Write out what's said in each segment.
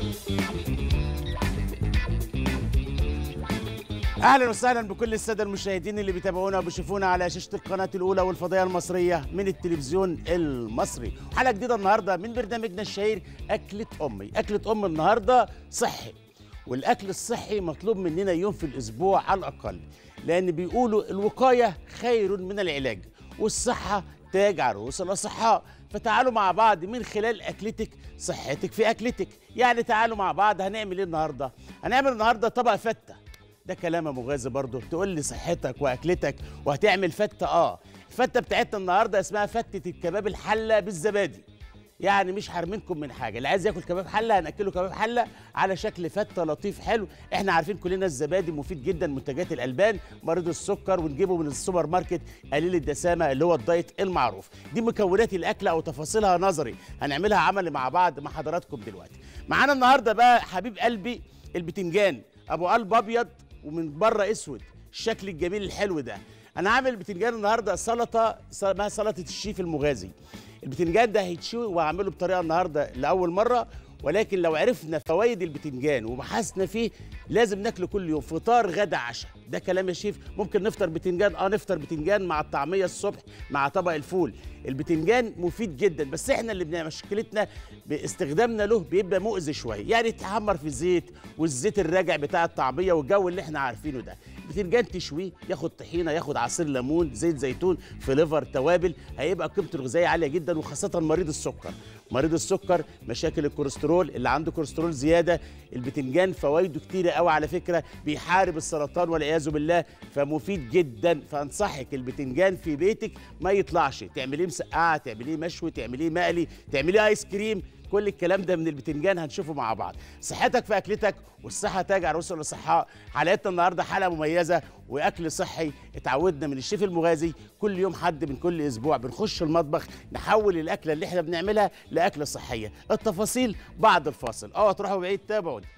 اهلا وسهلا بكل الساده المشاهدين اللي بيتابعونا وبيشوفونا على شاشه القناه الاولى والفضائيه المصريه من التلفزيون المصري حلقه جديده النهارده من برنامجنا الشهير اكله امي اكله ام النهارده صحي والاكل الصحي مطلوب مننا يوم في الاسبوع على الاقل لان بيقولوا الوقايه خير من العلاج والصحه تاج عروس الاصحاء فتعالوا مع بعض من خلال اكلتك صحتك في اكلتك يعني تعالوا مع بعض هنعمل ايه النهارده هنعمل النهارده طبق فته ده كلام مغازي برضه تقول لي صحتك واكلتك وهتعمل فته اه الفته بتاعتنا النهارده اسمها فته الكباب الحله بالزبادي يعني مش حارمينكم من حاجه اللي عايز ياكل كباب حله هناكله كباب حله على شكل فته لطيف حلو احنا عارفين كلنا الزبادي مفيد جدا منتجات الالبان مريض السكر ونجيبه من السوبر ماركت قليل الدسامه اللي هو الدايت المعروف دي مكونات الاكله او تفاصيلها نظري هنعملها عملي مع بعض مع حضراتكم دلوقتي معانا النهارده بقى حبيب قلبي البتنجان ابو قلب ابيض ومن بره اسود الشكل الجميل الحلو ده انا عامل بتنجان النهارده سلطه اسمها سلطه الشيف المغازي البتنجان ده هيتشوي وهعمله بطريقه النهارده لاول مره ولكن لو عرفنا فوائد البتنجان وبحثنا فيه لازم ناكله كل يوم فطار غدا عشاء ده كلام يا شيف ممكن نفطر بتنجان اه نفطر بتنجان مع الطعميه الصبح مع طبق الفول البتنجان مفيد جدا بس احنا اللي بنعمل مشكلتنا باستخدامنا له بيبقى مؤذي شويه يعني يتحمر في الزيت والزيت الراجع بتاع الطعميه والجو اللي احنا عارفينه ده البتنجان تشويه ياخد طحينه ياخد عصير ليمون زيت زيتون فليفر توابل هيبقى قيمته الغذائيه عاليه جدا وخاصه مريض السكر مريض السكر مشاكل الكوليسترول اللي عنده كوليسترول زياده البتنجان فوائده كتيره قوي على فكره بيحارب السرطان والعياذ بالله فمفيد جدا فانصحك البتنجان في بيتك ما يطلعش تعمليه مسقعه تعمليه مشوي تعمليه مقلي تعمليه ايس كريم كل الكلام ده من البتنجان هنشوفه مع بعض صحتك في اكلتك والصحه تاج على رؤوس الاصحاء حلقتنا النهارده حلقه مميزه واكل صحي اتعودنا من الشيف المغازي كل يوم حد من كل اسبوع بنخش المطبخ نحول الاكله اللي احنا بنعملها لاكله صحيه التفاصيل بعد الفاصل اوعى تروحوا بعيد تابعوني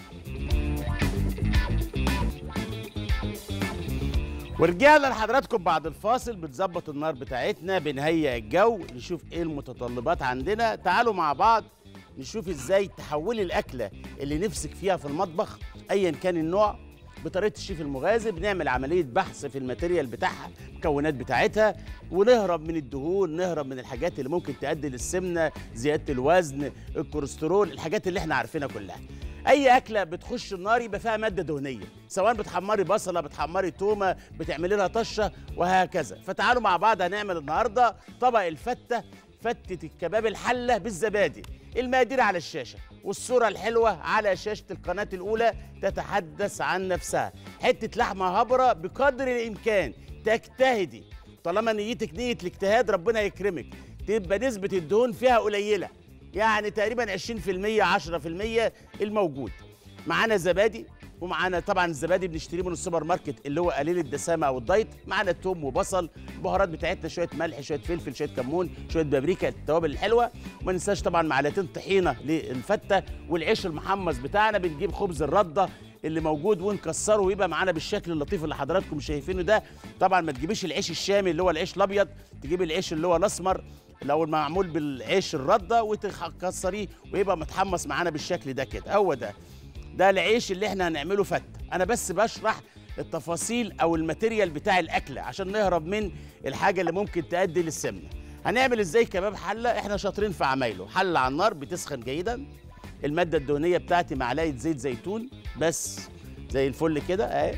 ورجعنا لحضراتكم بعد الفاصل بنظبط النار بتاعتنا بنهيئ الجو نشوف ايه المتطلبات عندنا تعالوا مع بعض نشوف ازاي تحولي الاكله اللي نفسك فيها في المطبخ ايا كان النوع بطريقه الشيف المغازي بنعمل عمليه بحث في الماتيريال بتاعها المكونات بتاعتها ونهرب من الدهون نهرب من الحاجات اللي ممكن تؤدي للسمنه زياده الوزن الكوليسترول الحاجات اللي احنا عارفينها كلها اي اكله بتخش النار يبقى فيها ماده دهنيه سواء بتحمري بصله بتحمري تومه بتعملي لها طشه وهكذا فتعالوا مع بعض هنعمل النهارده طبق الفته فتة الكباب الحلة بالزبادي المقادير على الشاشة والصورة الحلوة على شاشة القناة الأولى تتحدث عن نفسها حتة لحمة هبرة بقدر الإمكان تجتهدي طالما نيتك نية الاجتهاد ربنا يكرمك تبقى نسبة الدهون فيها قليلة يعني تقريبا 20% 10% الموجود معانا زبادي ومعانا طبعا الزبادي بنشتريه من السوبر ماركت اللي هو قليل الدسامه او الدايت معانا توم وبصل البهارات بتاعتنا شويه ملح شويه فلفل شويه كمون شويه بابريكا التوابل الحلوه وما ننساش طبعا معلقتين طحينه للفته والعيش المحمص بتاعنا بنجيب خبز الرده اللي موجود ونكسره ويبقى معانا بالشكل اللطيف اللي حضراتكم شايفينه ده طبعا ما تجيبيش العيش الشامي اللي هو العيش الابيض تجيب العيش اللي هو الاسمر لو معمول بالعيش الرده وتكسريه ويبقى متحمص معانا بالشكل ده كده هو ده ده العيش اللي احنا هنعمله فته انا بس بشرح التفاصيل او الماتيريال بتاع الاكله عشان نهرب من الحاجه اللي ممكن تؤدي للسمنه هنعمل ازاي كباب حله احنا شاطرين في عمايله حله على النار بتسخن جيدا الماده الدهنيه بتاعتي معلقه زيت زيتون بس زي الفل كده اهي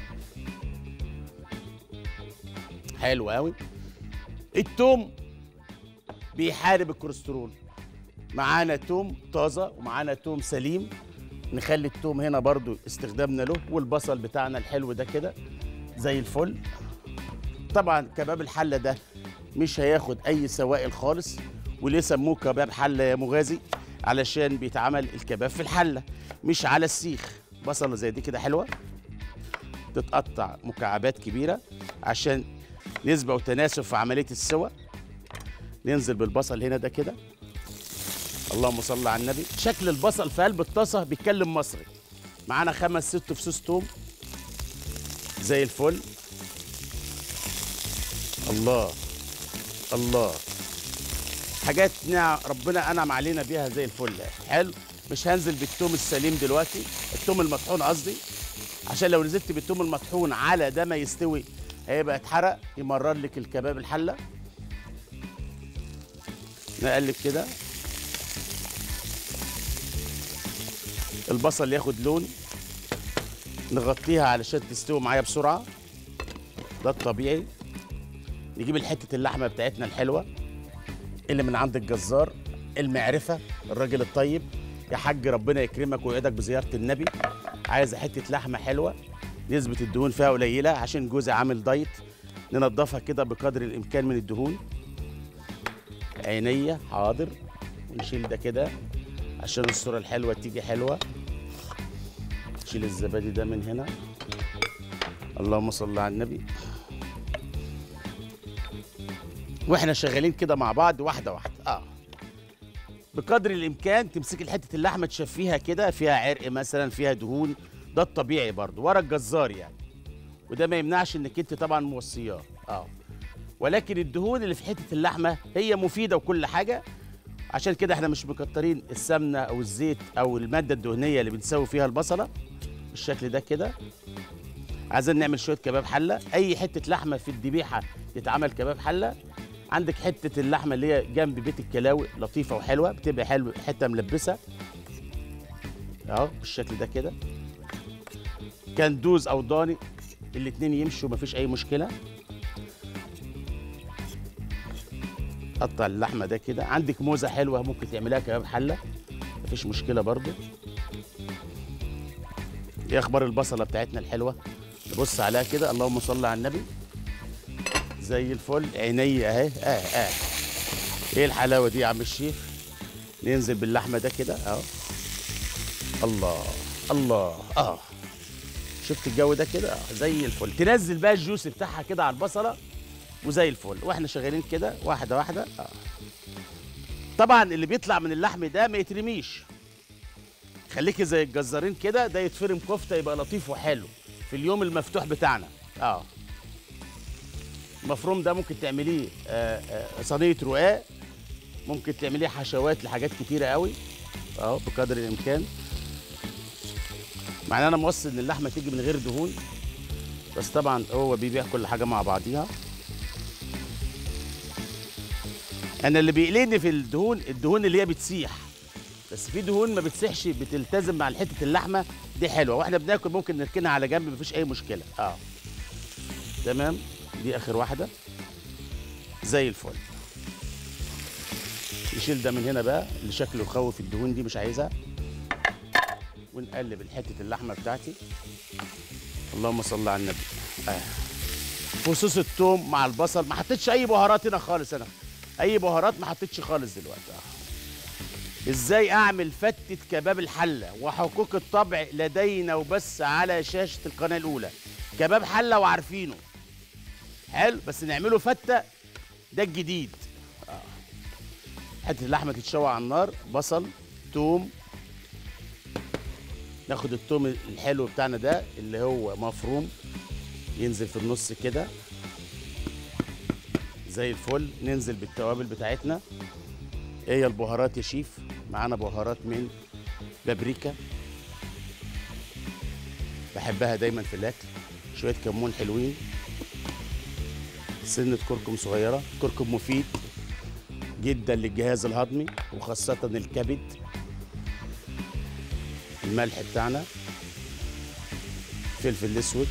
حلو قوي التوم بيحارب الكوليسترول معانا توم طازه ومعانا توم سليم نخلي التوم هنا برضو استخدامنا له والبصل بتاعنا الحلو ده كده زي الفل طبعا كباب الحله ده مش هياخد اي سوائل خالص وليه سموه كباب حله يا مغازي علشان بيتعمل الكباب في الحله مش على السيخ بصله زي دي كده حلوه تتقطع مكعبات كبيره عشان نسبه وتناسب في عمليه السوى ننزل بالبصل هنا ده كده اللهم صل على النبي شكل البصل في قلب الطاسه بيتكلم مصري معانا خمس ست فصوص توم زي الفل الله الله حاجات نع- ربنا انعم علينا بيها زي الفل حلو مش هنزل بالثوم السليم دلوقتي الثوم المطحون قصدي عشان لو نزلت بالثوم المطحون على ده ما يستوي هيبقى اتحرق يمرر لك الكباب الحله نقلب كده البصل ياخد لون نغطيها علشان تستوي معايا بسرعه ده الطبيعي نجيب الحته اللحمه بتاعتنا الحلوه اللي من عند الجزار المعرفه الراجل الطيب يا حاج ربنا يكرمك ويعيدك بزياره النبي عايزه حته لحمه حلوه نسبه الدهون فيها قليله عشان جوزي عامل دايت ننضفها كده بقدر الامكان من الدهون عينيا حاضر ونشيل ده كده عشان الصوره الحلوه تيجي حلوه نشيل الزبادي ده من هنا اللهم صل على النبي واحنا شغالين كده مع بعض واحده واحده اه بقدر الامكان تمسكي حته اللحمه تشفيها كده فيها عرق مثلا فيها دهون ده الطبيعي برضو ورا الجزار يعني وده ما يمنعش انك انت طبعا موصياه اه ولكن الدهون اللي في حته اللحمه هي مفيده وكل حاجه عشان كده احنا مش مكترين السمنه او الزيت او الماده الدهنيه اللي بنسوي فيها البصله بالشكل ده كده عايزين نعمل شويه كباب حله اي حته لحمه في الذبيحه يتعمل كباب حله عندك حته اللحمه اللي هي جنب بيت الكلاوي لطيفه وحلوه بتبقى حلوه حته ملبسه اهو بالشكل ده كده كندوز او ضاني الاتنين يمشوا مفيش اي مشكله قطع اللحمه ده كده عندك موزه حلوه ممكن تعملها كباب حله مفيش مشكله برضو ايه اخبار البصله بتاعتنا الحلوه نبص عليها كده اللهم صل على النبي زي الفل عيني اهي اه اه ايه الحلاوه دي يا عم الشيف ننزل باللحمه ده كده اهو الله الله اه شفت الجو ده كده آه. زي الفل تنزل بقى الجوس بتاعها كده على البصله وزي الفل واحنا شغالين كده واحده واحده اه طبعا اللي بيطلع من اللحم ده ما يترميش خليكي زي الجزارين كده ده يتفرم كفته يبقى لطيف وحلو في اليوم المفتوح بتاعنا اه المفروم ده ممكن تعمليه آه، آه، صينيه رقاق ممكن تعمليه حشوات لحاجات كتيره قوي اه بقدر الامكان مع ان انا موصل ان اللحمه تيجي من غير دهون بس طبعا هو بيبيع كل حاجه مع بعضيها انا اللي بيقلقني في الدهون الدهون اللي هي بتسيح بس في دهون ما بتسيحش بتلتزم مع حته اللحمه دي حلوه واحنا بناكل ممكن نركنها على جنب مفيش اي مشكله اه تمام دي اخر واحده زي الفل نشيل ده من هنا بقى اللي شكله يخوف الدهون دي مش عايزها ونقلب الحته اللحمه بتاعتي اللهم صل على النبي آه. فصوص الثوم مع البصل ما حطيتش اي بهارات هنا خالص انا اي بهارات ما حطيتش خالص دلوقتي آه. ازاي اعمل فتة كباب الحلة وحقوق الطبع لدينا وبس على شاشة القناة الاولى كباب حلة وعارفينه حلو بس نعمله فتة ده الجديد آه. حتة اللحمة تتشوى على النار بصل توم ناخد التوم الحلو بتاعنا ده اللي هو مفروم ينزل في النص كده زي الفل ننزل بالتوابل بتاعتنا ايه هي البهارات يا شيف معانا بهارات من بابريكا بحبها دايما في الاكل شويه كمون حلوين سنه كركم صغيره كركم مفيد جدا للجهاز الهضمي وخاصه الكبد الملح بتاعنا فلفل اسود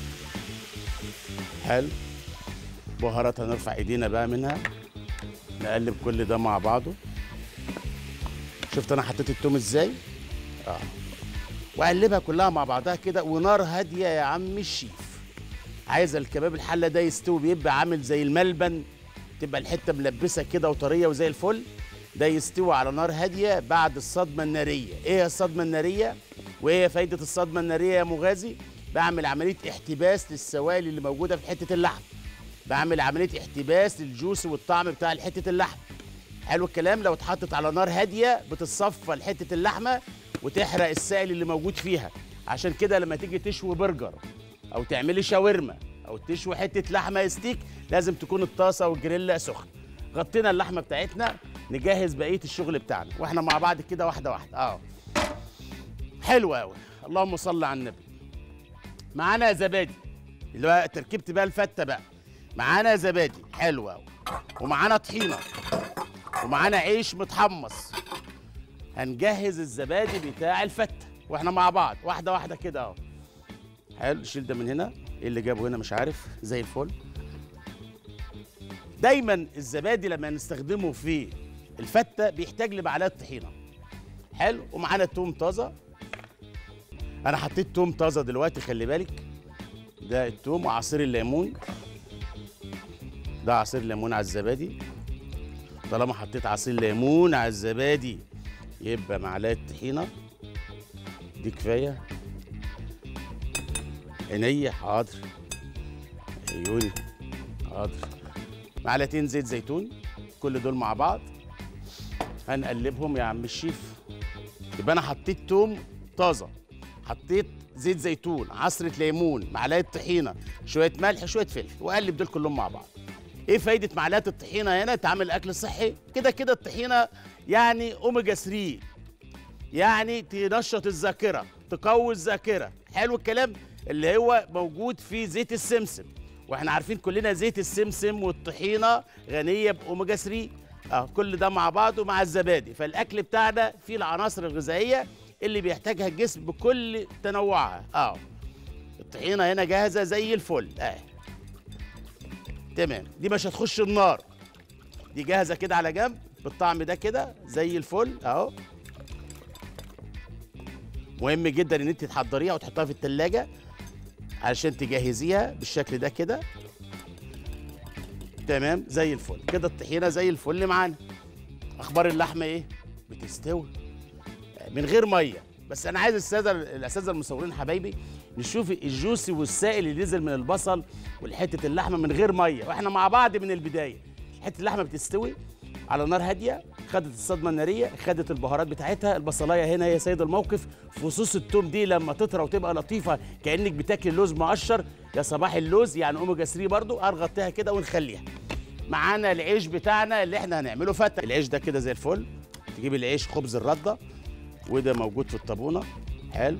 حلو بهارات هنرفع ايدينا بقى منها نقلب كل ده مع بعضه شفت انا حطيت التوم ازاي اه واقلبها كلها مع بعضها كده ونار هاديه يا عم الشيف عايزه الكباب الحله ده يستوي بيبقى عامل زي الملبن تبقى الحته ملبسه كده وطريه وزي الفل ده يستوي على نار هاديه بعد الصدمه الناريه ايه هي الصدمه الناريه وايه هي فايده الصدمه الناريه يا مغازي بعمل عمليه احتباس للسوائل اللي موجوده في حته اللحم بعمل عمليه احتباس للجوس والطعم بتاع حته اللحم حلو الكلام لو اتحطت على نار هاديه بتتصفى لحته اللحمه وتحرق السائل اللي موجود فيها عشان كده لما تيجي تشوي برجر او تعملي شاورما او تشوي حته لحمه ستيك لازم تكون الطاسه والجريلا سخن غطينا اللحمه بتاعتنا نجهز بقيه الشغل بتاعنا واحنا مع بعض كده واحده واحده اه حلو قوي اللهم صل على النبي معانا زبادي اللي هو تركيبه بقى الفته بقى معانا زبادي حلو قوي ومعانا طحينه ومعانا عيش متحمص هنجهز الزبادي بتاع الفته واحنا مع بعض واحده واحده كده اهو حلو شيل ده من هنا ايه اللي جابه هنا مش عارف زي الفل دايما الزبادي لما نستخدمه في الفته بيحتاج لمعلقه طحينه حلو ومعانا توم طازه انا حطيت توم طازه دلوقتي خلي بالك ده التوم وعصير الليمون ده عصير ليمون على الزبادي طالما حطيت عصير ليمون على الزبادي يبقى معلقه طحينه دي كفايه عينيا حاضر عيوني حاضر معلقتين زيت زيتون كل دول مع بعض هنقلبهم يا عم الشيف يبقى انا حطيت توم طازه حطيت زيت زيتون عصره ليمون معلقه طحينه شويه ملح شويه فلفل واقلب دول كلهم مع بعض ايه فايده معلقه الطحينه هنا تعمل اكل صحي كده كده الطحينه يعني اوميجا 3 يعني تنشط الذاكره تقوي الذاكره حلو الكلام اللي هو موجود في زيت السمسم واحنا عارفين كلنا زيت السمسم والطحينه غنيه باوميجا 3 اه كل ده مع بعضه مع الزبادي فالاكل بتاعنا فيه العناصر الغذائيه اللي بيحتاجها الجسم بكل تنوعها اه الطحينه هنا جاهزه زي الفل اه تمام دي مش هتخش النار دي جاهزه كده على جنب بالطعم ده كده زي الفل اهو مهم جدا ان انت تحضريها وتحطها في التلاجة علشان تجهزيها بالشكل ده كده تمام زي الفل كده الطحينه زي الفل معانا اخبار اللحمه ايه بتستوي من غير ميه بس انا عايز الساده الاساتذه المصورين حبايبي نشوف الجوسي والسائل اللي نزل من البصل والحته اللحمه من غير ميه واحنا مع بعض من البدايه حته اللحمه بتستوي على نار هاديه خدت الصدمه الناريه خدت البهارات بتاعتها البصلايه هنا هي سيد الموقف فصوص التوم دي لما تطرى وتبقى لطيفه كانك بتاكل لوز مقشر يا صباح اللوز يعني اوميجا 3 برضو هنغطيها كده ونخليها معانا العيش بتاعنا اللي احنا هنعمله فته العيش ده كده زي الفل تجيب العيش خبز الرده وده موجود في الطابونه حلو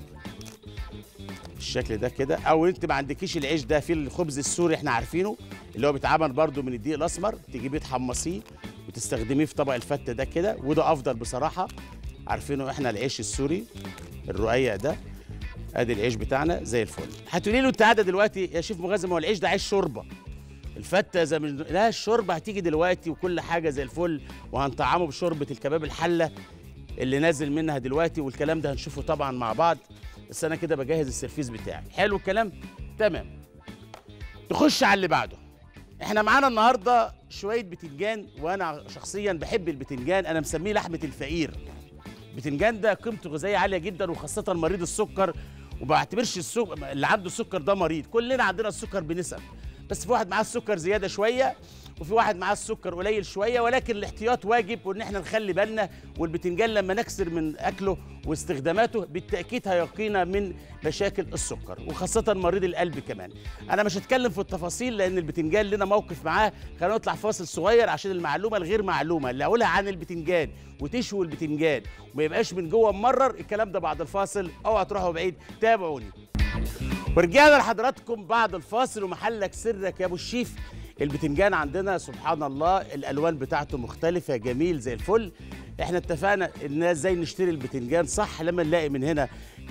بالشكل ده كده او انت ما عندكيش العيش ده في الخبز السوري احنا عارفينه اللي هو بيتعمل برده من الدقيق الاسمر تجيبيه تحمصيه وتستخدميه في طبق الفته ده كده وده افضل بصراحه عارفينه احنا العيش السوري الرقيق ده ادي العيش بتاعنا زي الفل هتقولي له انت قاعده دلوقتي يا شيف مغازم هو العيش ده عيش شوربه الفته زي من... لا الشوربه هتيجي دلوقتي وكل حاجه زي الفل وهنطعمه بشوربه الكباب الحله اللي نازل منها دلوقتي والكلام ده هنشوفه طبعا مع بعض بس انا كده بجهز السرفيس بتاعي حلو الكلام تمام نخش على اللي بعده احنا معانا النهارده شويه بتنجان وانا شخصيا بحب البتنجان انا مسميه لحمه الفقير البتنجان ده قيمته غذائيه عاليه جدا وخاصه مريض السكر وما بعتبرش السكر اللي عنده السكر ده مريض كلنا عندنا السكر بنسب بس في واحد معاه السكر زياده شويه وفي واحد معاه السكر قليل شويه ولكن الاحتياط واجب وان احنا نخلي بالنا والبتنجان لما نكسر من اكله واستخداماته بالتاكيد هيقينا من مشاكل السكر وخاصه مريض القلب كمان انا مش هتكلم في التفاصيل لان البتنجان لنا موقف معاه خلينا نطلع فاصل صغير عشان المعلومه الغير معلومه اللي اقولها عن البتنجان وتشوي البتنجان وما يبقاش من جوه ممرر الكلام ده بعد الفاصل اوعى تروحوا بعيد تابعوني ورجعنا لحضراتكم بعد الفاصل ومحلك سرك يا ابو الشيف البتنجان عندنا سبحان الله الالوان بتاعته مختلفه جميل زي الفل احنا اتفقنا ان ازاي نشتري البتنجان صح لما نلاقي من هنا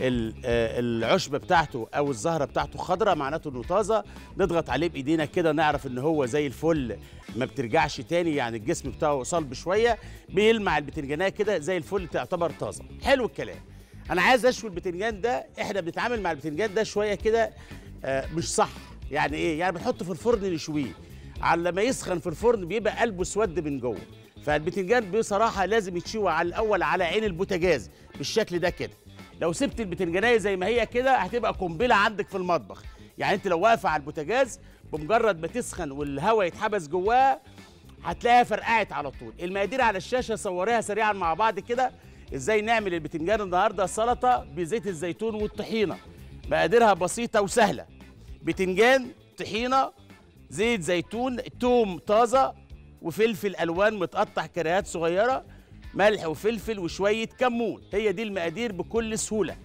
العشبه بتاعته او الزهره بتاعته خضراء معناته انه طازه نضغط عليه بايدينا كده نعرف ان هو زي الفل ما بترجعش تاني يعني الجسم بتاعه صلب شويه بيلمع البتنجانيه كده زي الفل تعتبر طازه حلو الكلام انا عايز اشوي البتنجان ده احنا بنتعامل مع البتنجان ده شويه كده آه مش صح يعني ايه يعني بنحطه في الفرن نشويه على لما يسخن في الفرن بيبقى قلبه اسود من جوه فالبتنجان بصراحه لازم يتشوي على الاول على عين البوتاجاز بالشكل ده كده لو سبت البتنجانيه زي ما هي كده هتبقى قنبله عندك في المطبخ يعني انت لو واقفه على البوتاجاز بمجرد ما تسخن والهواء يتحبس جواها هتلاقيها فرقعت على طول المقادير على الشاشه صوريها سريعا مع بعض كده ازاي نعمل البتنجان النهارده سلطه بزيت الزيتون والطحينه مقاديرها بسيطه وسهله بتنجان طحينه زيت زيتون توم طازه وفلفل الوان متقطع كريهات صغيره ملح وفلفل وشويه كمون هي دي المقادير بكل سهوله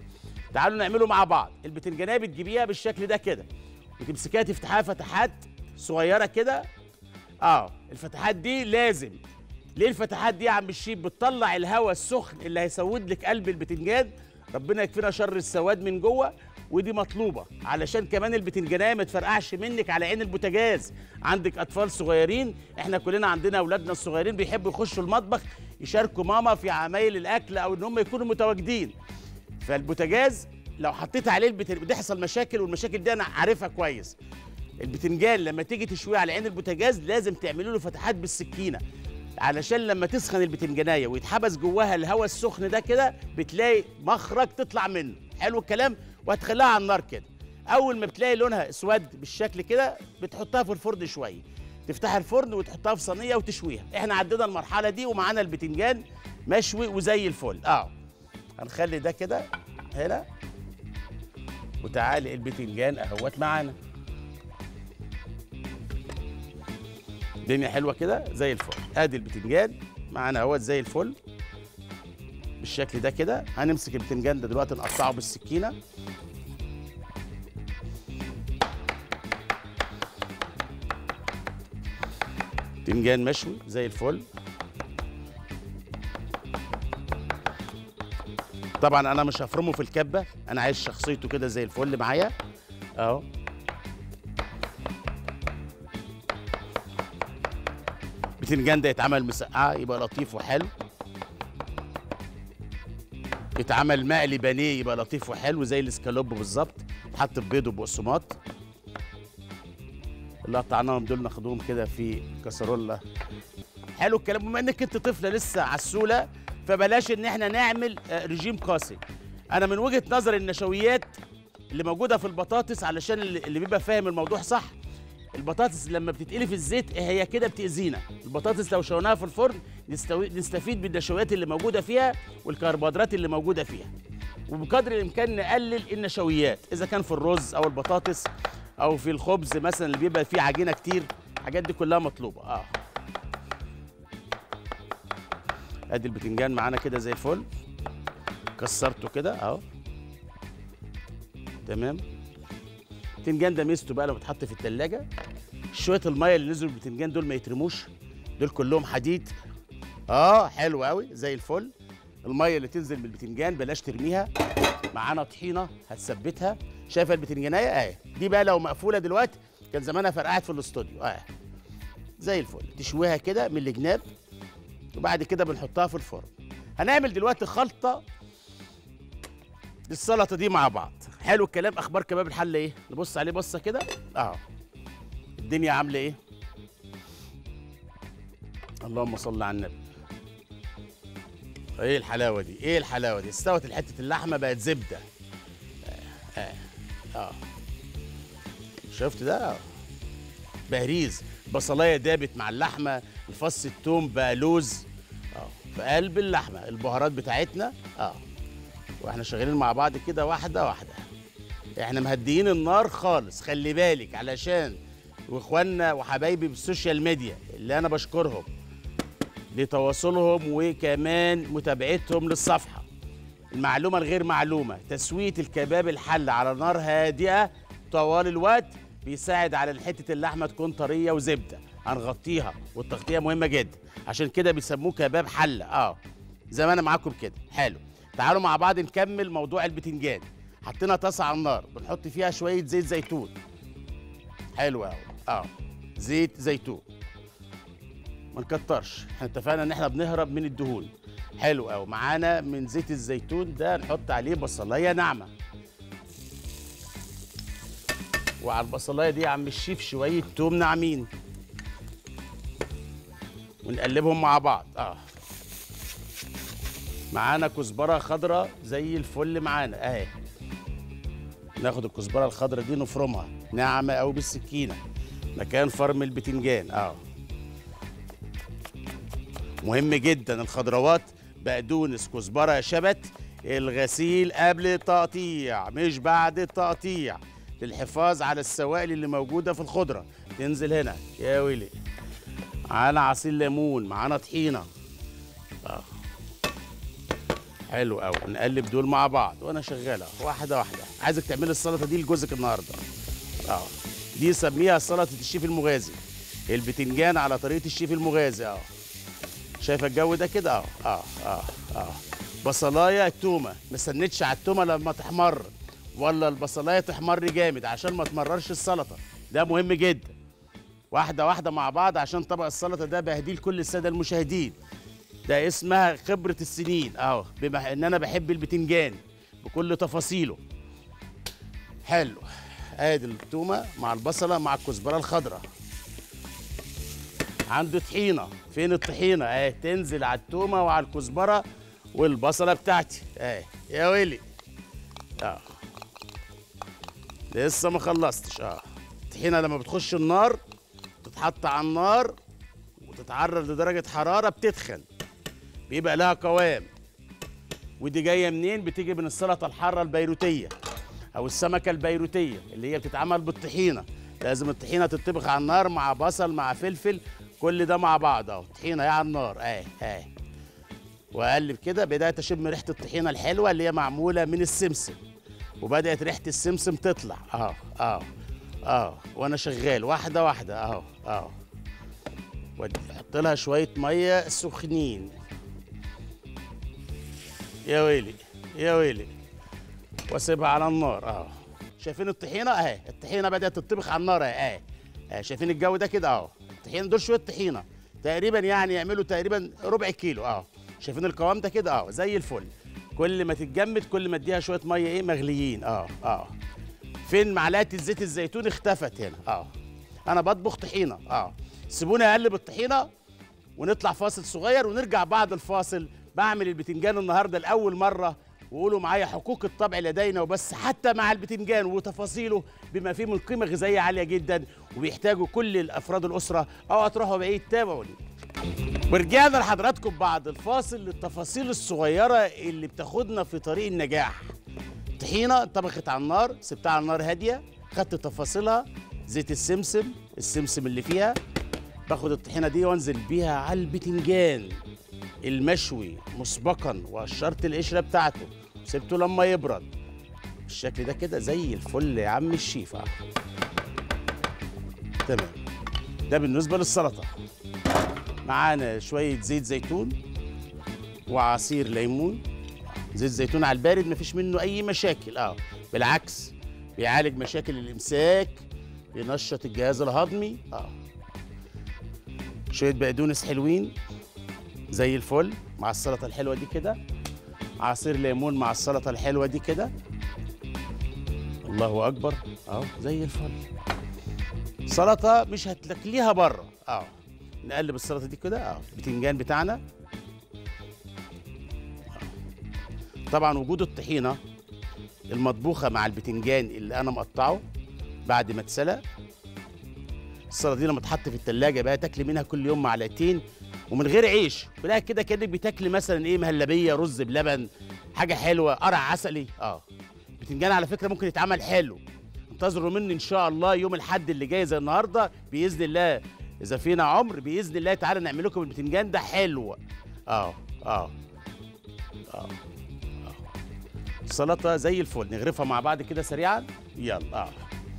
تعالوا نعمله مع بعض البتنجانيه بتجيبيها بالشكل ده كده وتمسكيها تفتحها فتحات صغيره كده اه الفتحات دي لازم ليه الفتحات دي يا عم الشيف بتطلع الهواء السخن اللي هيسود لك قلب البتنجان ربنا يكفينا شر السواد من جوه ودي مطلوبه علشان كمان البتنجانيه ما تفرقعش منك على عين البوتاجاز عندك اطفال صغيرين احنا كلنا عندنا اولادنا الصغيرين بيحبوا يخشوا المطبخ يشاركوا ماما في عمايل الاكل او ان هم يكونوا متواجدين فالبوتاجاز لو حطيت عليه البتنجان بتحصل مشاكل والمشاكل دي انا عارفها كويس البتنجان لما تيجي تشويه على عين البوتاجاز لازم تعملوا له فتحات بالسكينه علشان لما تسخن البتنجانيه ويتحبس جواها الهواء السخن ده كده بتلاقي مخرج تطلع منه حلو الكلام وهتخليها على النار كده اول ما بتلاقي لونها اسود بالشكل كده بتحطها في الفرن شويه تفتح الفرن وتحطها في صينيه وتشويها احنا عدينا المرحله دي ومعانا البتنجان مشوي وزي الفل اه هنخلي ده كده هنا وتعالي البتنجان اهوت معانا الدنيا حلوه كده زي الفل ادي البتنجان معانا اهوت زي الفل بالشكل ده كده هنمسك البتنجان ده دلوقتي نقطعه بالسكينه بتنجان مشوي زي الفل طبعا انا مش هفرمه في الكبه انا عايز شخصيته كده زي الفل معايا اهو البتنجان ده يتعمل مسقعه يبقى لطيف وحلو يتعمل مقلي بانيه يبقى لطيف وحلو زي الاسكالوب بالظبط يتحط ببيض وبقسماط اللي قطعناهم دول ناخدوهم كده في كسرولة حلو الكلام بما انك انت طفله لسه عسوله فبلاش ان احنا نعمل آه، رجيم قاسي انا من وجهه نظر النشويات اللي موجوده في البطاطس علشان اللي اللي بيبقى فاهم الموضوع صح البطاطس لما بتتقلي في الزيت هي كده بتأذينا البطاطس لو شويناها في الفرن نستوي... نستفيد بالنشويات اللي موجودة فيها والكربوهيدرات اللي موجودة فيها وبقدر الإمكان نقلل النشويات إذا كان في الرز أو البطاطس أو في الخبز مثلا اللي بيبقى فيه عجينة كتير الحاجات دي كلها مطلوبة اه ادي البتنجان معانا كده زي الفل كسرته كده اهو تمام البتنجان ده ميزته بقى لما بتحط في التلاجة شويه الميه اللي نزلوا البتنجان دول ما يترموش دول كلهم حديد اه حلو قوي زي الفل الميه اللي تنزل من البتنجان بلاش ترميها معانا طحينه هتثبتها شايفه البتنجانيه اهي دي بقى لو مقفوله دلوقتي كان زمانها فرقعت في الاستوديو اهي زي الفل تشويها كده من الجناب وبعد كده بنحطها في الفرن هنعمل دلوقتي خلطه للسلطه دي مع بعض حلو الكلام اخبار كباب الحله ايه نبص عليه بصه كده اه الدنيا عامله ايه اللهم صل على النبي ايه الحلاوه دي ايه الحلاوه دي استوت حته اللحمه بقت زبده اه اه, آه. شفت ده آه. بهريز بصلايه دابت مع اللحمه الفص التوم بقى لوز اه في قلب اللحمه البهارات بتاعتنا اه واحنا شغالين مع بعض كده واحده واحده احنا مهديين النار خالص خلي بالك علشان واخواننا وحبايبي بالسوشيال ميديا اللي انا بشكرهم لتواصلهم وكمان متابعتهم للصفحه المعلومه الغير معلومه تسويه الكباب الحل على نار هادئه طوال الوقت بيساعد على ان حته اللحمه تكون طريه وزبده هنغطيها والتغطيه مهمه جدا عشان كده بيسموه كباب حله اه زي ما انا معاكم كده حلو تعالوا مع بعض نكمل موضوع البتنجان حطينا طاسه على النار بنحط فيها شويه زيت زيتون حلو قوي اه زيت زيتون ما نكترش احنا اتفقنا ان احنا بنهرب من الدهون حلو قوي معانا من زيت الزيتون ده نحط عليه بصلايه ناعمه وعلى البصلايه دي يا عم الشيف شويه توم ناعمين ونقلبهم مع بعض اه معانا كزبره خضراء زي الفل معانا اهي ناخد الكزبره الخضراء دي نفرمها ناعمه قوي بالسكينه مكان فرم البتنجان اه مهم جدا الخضروات بقدونس كزبره شبت الغسيل قبل التقطيع مش بعد التقطيع للحفاظ على السوائل اللي موجوده في الخضره تنزل هنا يا ويلي معانا عصير ليمون معانا طحينه اه حلو قوي نقلب دول مع بعض وانا شغاله واحده واحده عايزك تعملي السلطه دي لجوزك النهارده اه دي سميها سلطه الشيف المغازي البتنجان على طريقه الشيف المغازي اه شايفه الجو ده كده اه اه اه اه بصلايه تومه ما استنتش على التومه لما تحمر ولا البصلايه تحمر جامد عشان ما تمررش السلطه ده مهم جدا واحده واحده مع بعض عشان طبق السلطه ده بهديه لكل الساده المشاهدين ده اسمها خبره السنين اهو بما ان انا بحب البتنجان بكل تفاصيله حلو ادي التومه مع البصله مع الكزبره الخضراء عنده طحينه فين الطحينه اهي تنزل على التومه وعلى الكزبره والبصله بتاعتي اهي يا ويلي اه لسه ما خلصتش اه الطحينه لما بتخش النار تتحط على النار وتتعرض لدرجه حراره بتتخن بيبقى لها قوام ودي جايه منين بتيجي من السلطه الحاره البيروتيه او السمكه البيروتيه اللي هي بتتعمل بالطحينه لازم الطحينه تطبخ على النار مع بصل مع فلفل كل ده مع بعض اهو طحينه على النار اهي اهي واقلب كده بدات اشم ريحه الطحينه الحلوه اللي هي معموله من السمسم وبدات ريحه السمسم تطلع اهو اهو اهو وانا شغال واحده واحده اهو اهو احط لها شويه ميه سخنين يا ويلي يا ويلي واسيبها على النار اهو شايفين الطحينه اهي الطحينه بدات تطبخ على النار اهي اهي شايفين الجو ده كده اهو الطحينه دول شويه طحينه تقريبا يعني يعملوا تقريبا ربع كيلو اهو شايفين القوام ده كده اهو زي الفل كل ما تتجمد كل ما اديها شويه ميه ايه مغليين اه اه فين معلقه الزيت الزيتون اختفت هنا اه انا بطبخ طحينه اه سيبوني اقلب الطحينه ونطلع فاصل صغير ونرجع بعد الفاصل بعمل البتنجان النهارده لاول مره وقولوا معايا حقوق الطبع لدينا وبس حتى مع البتنجان وتفاصيله بما فيه من قيمه غذائيه عاليه جدا وبيحتاجوا كل افراد الاسره او هتروحوا بعيد تابعوني ورجعنا لحضراتكم بعد الفاصل للتفاصيل الصغيره اللي بتاخدنا في طريق النجاح طحينه طبخت على النار سبتها على النار هاديه خدت تفاصيلها زيت السمسم السمسم اللي فيها باخد الطحينه دي وانزل بيها على البتنجان المشوي مسبقا وقشرت القشره بتاعته سبته لما يبرد بالشكل ده كده زي الفل يا عم الشيف آه. تمام ده بالنسبه للسلطه معانا شويه زيت زيتون وعصير ليمون زيت زيتون على البارد مفيش منه اي مشاكل اه بالعكس بيعالج مشاكل الامساك بينشط الجهاز الهضمي اه شويه بقدونس حلوين زي الفل مع السلطه الحلوه دي كده عصير ليمون مع السلطه الحلوه دي كده الله اكبر اهو زي الفل سلطه مش هتلاقيها بره اه نقلب السلطه دي كده اه البتنجان بتاعنا آه. طبعا وجود الطحينه المطبوخه مع البتنجان اللي انا مقطعه بعد ما اتسلق السلطه دي لما تحط في التلاجة بقى تاكلي منها كل يوم معلقتين ومن غير عيش بلاقي كده كانك بتاكلي مثلا ايه مهلبيه رز بلبن حاجه حلوه قرع عسلي اه البتنجان على فكره ممكن يتعمل حلو انتظروا مني ان شاء الله يوم الحد اللي جاي زي النهارده باذن الله اذا فينا عمر باذن الله تعالى نعمل لكم البتنجان ده حلو اه اه اه السلطه زي الفل نغرفها مع بعض كده سريعا يلا اه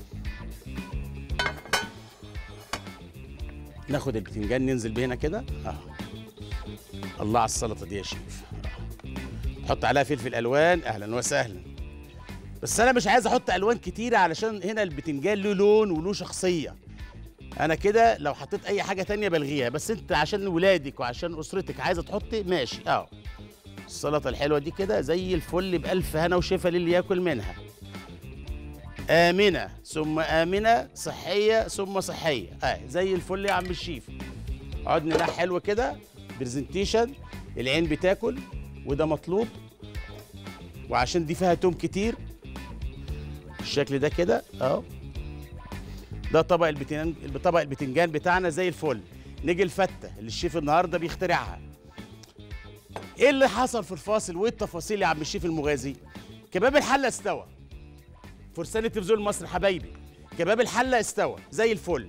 ناخد البتنجان ننزل بيه هنا كده اه الله على السلطه دي يا شيف آه. نحط عليها فلفل الوان اهلا وسهلا بس انا مش عايز احط الوان كتيره علشان هنا البتنجان له لون وله شخصيه انا كده لو حطيت اي حاجه تانية بلغيها بس انت عشان ولادك وعشان اسرتك عايزه تحطي ماشي اه السلطه الحلوه دي كده زي الفل بالف هنا وشفا للي ياكل منها آمنة ثم آمنة صحية ثم صحية اه زي الفل يا عم الشيف عدن ده حلو كده برزنتيشن العين بتاكل وده مطلوب وعشان دي فيها توم كتير بالشكل ده كده اهو ده طبق البتنجان طبق البتنجان بتاعنا زي الفل نيجي الفته اللي الشيف النهارده بيخترعها ايه اللي حصل في الفاصل وايه التفاصيل يا عم الشيف المغازي كباب الحله استوى فرسان التلفزيون المصري حبايبي كباب الحله استوى زي الفل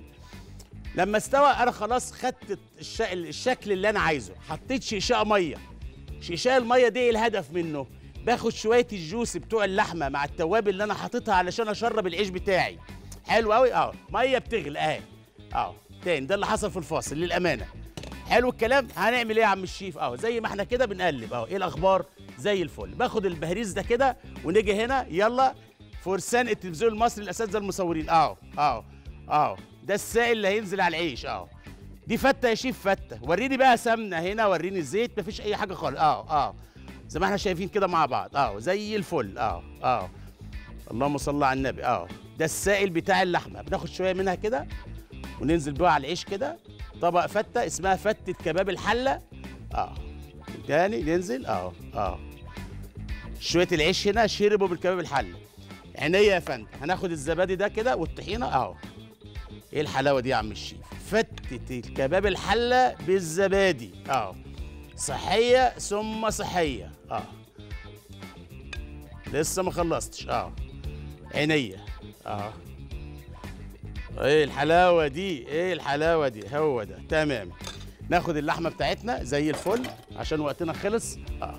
لما استوى انا خلاص خدت الش... الشكل اللي انا عايزه حطيت شقشاق ميه شيشاء الميه دي إيه الهدف منه باخد شويه الجوس بتوع اللحمه مع التوابل اللي انا حاططها علشان اشرب العيش بتاعي حلو قوي اه ميه بتغلي اهي اه تاني ده اللي حصل في الفاصل للامانه حلو الكلام هنعمل ايه يا عم الشيف اهو زي ما احنا كده بنقلب اهو ايه الاخبار زي الفل باخد البهريز ده كده ونيجي هنا يلا فرسان التلفزيون المصري الاساتذه المصورين اهو اهو اهو ده السائل اللي هينزل على العيش اهو دي فته يا شيف فته وريني بقى سمنه هنا وريني الزيت مفيش اي حاجه خالص اه اه زي ما احنا شايفين كده مع بعض اه زي الفل اه اه اللهم صل على النبي اه ده السائل بتاع اللحمه بناخد شويه منها كده وننزل بيها على العيش كده طبق فته اسمها فته كباب الحله اه تاني ننزل اه اه شويه العيش هنا شربوا بالكباب الحله عينيا يا فندم هناخد الزبادي ده كده والطحينه اهو ايه الحلاوه دي يا عم الشيف فتة الكباب الحله بالزبادي اه صحيه ثم صحيه اه لسه ما خلصتش اه عينيا اه ايه الحلاوه دي ايه الحلاوه دي هو ده تمام ناخد اللحمه بتاعتنا زي الفل عشان وقتنا خلص اه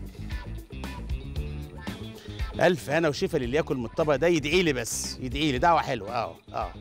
الف هنا وشفا للي ياكل من الطبق ده يدعي لي بس يدعي لي دعوه حلوه اه اه آه.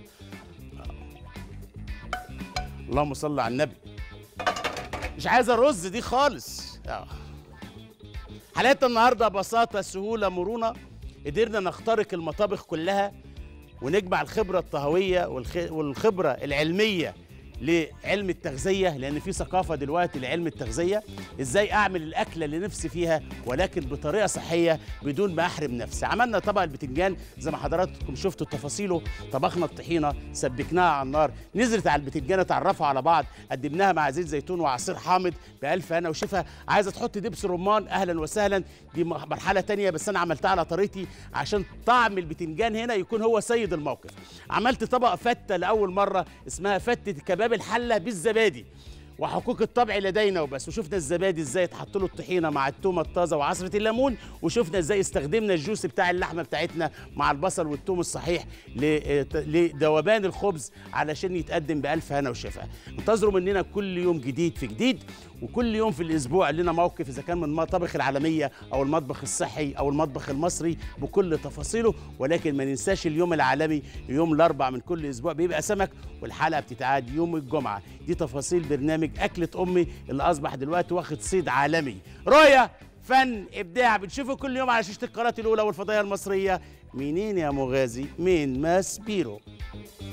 اللهم صل على النبي مش عايز الرز دي خالص اه حلقتنا النهارده بساطه سهوله مرونه قدرنا نخترق المطابخ كلها ونجمع الخبره الطهويه والخ- والخبره العلميه لعلم التغذيه لان في ثقافه دلوقتي لعلم التغذيه ازاي اعمل الاكله اللي نفسي فيها ولكن بطريقه صحيه بدون ما احرم نفسي عملنا طبق البتنجان زي ما حضراتكم شفتوا تفاصيله طبخنا الطحينه سبكناها على النار نزلت على البتنجان اتعرفوا على بعض قدمناها مع زيت زيتون وعصير حامض بألف هنا وشفا عايزه تحط دبس رمان اهلا وسهلا دي م- مرحله تانية بس انا عملتها على طريقتي عشان طعم البتنجان هنا يكون هو سيد الموقف عملت طبق فته لاول مره اسمها فته كباب الحله بالزبادي وحقوق الطبع لدينا وبس وشفنا الزبادي ازاي اتحط له الطحينه مع التومه الطازه وعصره الليمون وشفنا ازاي استخدمنا الجوس بتاع اللحمه بتاعتنا مع البصل والثوم الصحيح ل- لذوبان الخبز علشان يتقدم بألف هنا وشفا انتظروا مننا كل يوم جديد في جديد وكل يوم في الاسبوع لنا موقف اذا كان من المطابخ العالميه او المطبخ الصحي او المطبخ المصري بكل تفاصيله ولكن ما ننساش اليوم العالمي يوم الاربع من كل اسبوع بيبقى سمك والحلقه بتتعاد يوم الجمعه دي تفاصيل برنامج اكله امي اللي اصبح دلوقتي واخد صيد عالمي رؤيه فن ابداع بنشوفه كل يوم على شاشه القناه الاولى والفضائيه المصريه منين يا مغازي من ماس بيرو